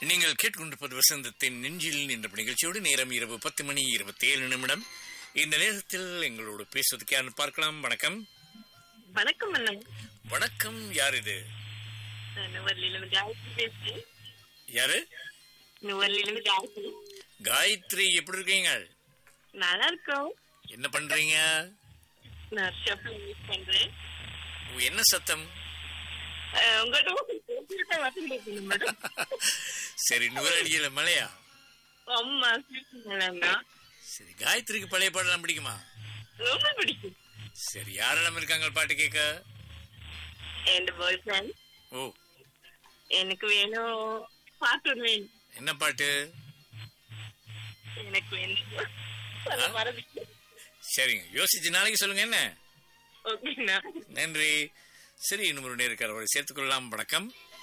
நீங்கள் கேட்டுக்கொண்டிருப்பது வசந்தத்தின் நெஞ்சில் என்ற நிகழ்ச்சியோடு நேரம் இரவு பத்து மணி இருபத்தி ஏழு நிமிடம் இந்த நேரத்தில் எங்களோடு பேசுவதற்கு யாருன்னு பார்க்கலாம் வணக்கம் வணக்கம் அண்ணன் வணக்கம் யார் இது நான் நுவர்லியிலிருந்து காயத்ரி பேசுறேன் யாரு நுவர்லியிலிருந்து காயத்ரி காயத்ரி எப்படி இருக்கீங்க நல்லா இருக்கோம் என்ன பண்றீங்க நான் ஷாப்பிங் யூஸ் பண்றேன் ஓ, என்ன சத்தம் அஹ், உங்கள்ட்ட பேசிட்டு வந்து பேசணும் மேடம் சரி நுவரடியில மலையா அம்மா கேட்குங்களா சரி காயத்ரிக்கு பழைய பாடலாம் பிடிக்குமா ரொம்ப பிடிக்கும் சரி யாரெல்லாம் இருக்காங்க பாட்டு கேட்க என் பாய் ஃப்ரெண்ட் ஓ எனக்கு வேணும் பாட்டு ஒண்ணு வேணும் என்ன பாட்டு எனக்கு வேணும் சொல்ல மறந்துச்சு சரிங்க யோசிச்சு நாளைக்கு சொல்லுங்க என்ன ஓகேண்ணா நன்றி சரி இன்னும் ஒரு நேருக்கார் அவரை சேர்த்துக்கொள்ளலாம் வணக்கம்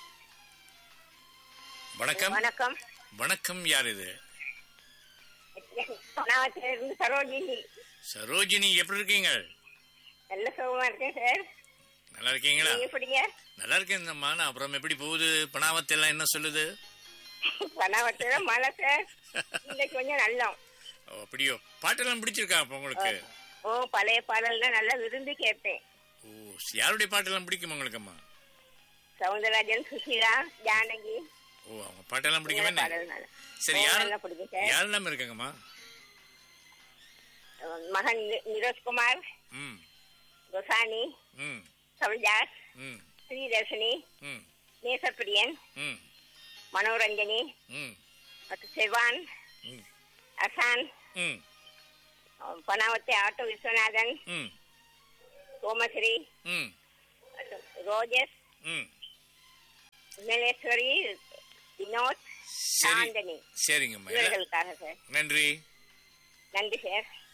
வணக்கம் வணக்கம் வணக்கம் யார் இது நான் இருந்து சரோஜினி சரோஜினி எப்படி இருக்கீங்க நல்ல சுகமா இருக்கேன் சார் நல்லா இருக்கீங்களா நீங்க எப்படிங்க நல்லா இருக்கேன் அம்மா நான் அப்புறம் எப்படி போகுது பணாவத்தெல்லாம் என்ன சொல்லுது பணவத்துல மழை சார் இன்னைக்கு கொஞ்சம் நல்லம் ஓ, அப்படியோ பாட்டெல்லாம் பிடிச்சிருக்கா அப்ப உங்களுக்கு ஓ பழைய பாடல்லாம் நல்லா விரும்பி கேட்பேன் ஓ யாருடைய பாட்டெல்லாம் பிடிக்கும் உங்களுக்கு அம்மா சவுந்தரராஜன் சுஷீலா ஜானகி ஓ அவங்க பாட்டெல்லாம் பிடிக்கும் நல்ல என்ன பாடல் நல்லா சரி ஓ, யார் நல்லா பிடிக்கும் சார் யாரெல்லாம் இருக்காங்கம்மா மகன் நி- நிரோஷ்குமார் ம் குசானி ம் கவிதாஸ் ம் ஸ்ரீதர்ஷினி ம் நேசப்பிரியன் ம் மனோரஞ்சனி ம் மற்றும் செவான் ம் அசான் ம் பனாவத்தி ஆட்டோ விஸ்வநாதன் ம் சோமஸ்ரீ ம் மற்றும் ரோஜஸ் ம் விமலேஸ்வரி வினோத் சரி சாந்தனி சரிங்கம்மா எல்லாம் இவர்களுக்காக சார் நன்றி நன்றி சார்